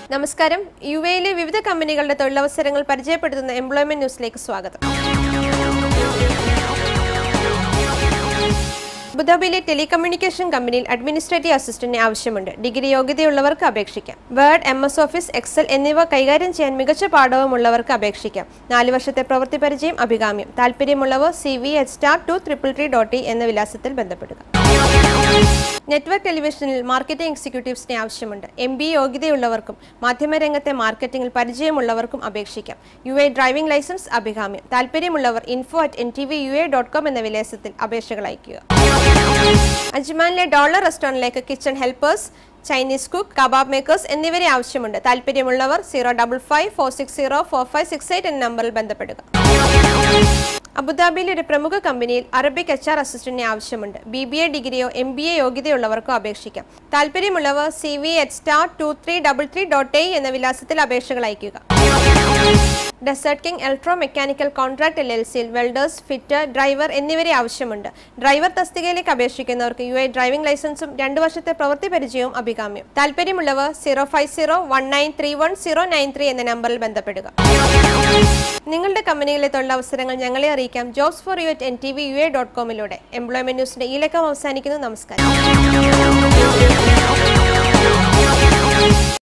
നമസ്കാരം യു എയിലെ വിവിധ കമ്പനികളുടെ തൊഴിലവസരങ്ങൾ പരിചയപ്പെടുത്തുന്ന എംപ്ലോയ്മെന്റ് ന്യൂസിലേക്ക് സ്വാഗതം അബുദാബിയിലെ ടെലികമ്മ്യൂണിക്കേഷൻ കമ്പനിയിൽ അഡ്മിനിസ്ട്രേറ്റീവ് അസിസ്റ്റന്റിനെ ആവശ്യമുണ്ട് ഡിഗ്രി യോഗ്യതയുള്ളവർക്ക് അപേക്ഷിക്കാം word M S office excel എന്നിവ കൈകാര്യം ചെയ്യാൻ മികച്ച പാഠവുമുള്ളവർക്ക് അപേക്ഷിക്കാം നാല് വർഷത്തെ പ്രവൃത്തി പരിചയം അഭികാമ്യം താല്പര്യമുള്ളവർ C V H star two triple three dot E എന്ന വിലാസത്തിൽ ബന്ധപ്പെടുക നെറ്റ്വർക്ക് ടെലിവിഷനിൽ മാർക്കറ്റിംഗ് എക്സിക്യൂട്ടീവ്സിനെ ആവശ്യമുണ്ട് എം ബി യോഗ്യതയുള്ളവർക്കും മാധ്യമരംഗത്തെ മാർക്കറ്റിംഗിൽ പരിചയമുള്ളവർക്കും അപേക്ഷിക്കാം യു എ ഡ്രൈവിംഗ് ലൈസൻസ് അഭികാമ്യം താല്പര്യമുള്ളവർ info at N T V U A dot com എന്ന വിലാസത്തിൽ അപേക്ഷകൾ അയയ്ക്കുക അജ്മാനിലെ ഡോളർ റെസ്റ്റോറൻറ്റിലേക്ക് kitchen helpers Chinese cook kebab makers എന്നിവരെ ആവശ്യമുണ്ട് താല്പര്യമുള്ളവർ zero double five four six zero four five six eight എന്ന നമ്പറിൽ ബന്ധപ്പെടുക അബുദാബിയിലെ ഒരു പ്രമുഖ കമ്പനിയിൽ അറബിക് എച്ച് ആർ അസിസ്റ്റന്റിനെ ആവശ്യമുണ്ട് ബി ബി എ ഡിഗ്രിയോ എം ബി എ യോഗ്യതയുള്ളവർക്കോ അപേക്ഷിക്കാം താല്പര്യമുള്ളവർ C V H star two three double three dot A എന്ന വിലാസത്തിൽ അപേക്ഷകൾ അയയ്ക്കുക desert king electro mechanical contract L L സിയിൽ വെൽഡേഴ്സ് ഫിറ്റർ ഡ്രൈവർ എന്നിവരെ ആവശ്യമുണ്ട് ഡ്രൈവർ തസ്തികയിലേക്ക് അപേക്ഷിക്കുന്നവർക്ക് യു എ ഡ്രൈവിംഗ് ലൈസൻസും രണ്ട് വർഷത്തെ പ്രവൃത്തി പരിചയവും അഭികാമ്യം താല്പര്യമുള്ളവർ zero five zero one nine three one zero nine three എന്ന നമ്പറിൽ ബന്ധപ്പെടുക നിങ്ങളുടെ കമ്പനിയിലെ തൊഴിലവസരങ്ങൾ ഞങ്ങളെ അറിയിക്കാം jobs for you at N T V U A dot കോമിലൂടെ എംപ്ലോയ്മെന്റ് ന്യൂസിന്റെ ഈ ലക്കം അവസാനിക്കുന്നു നമസ്കാരം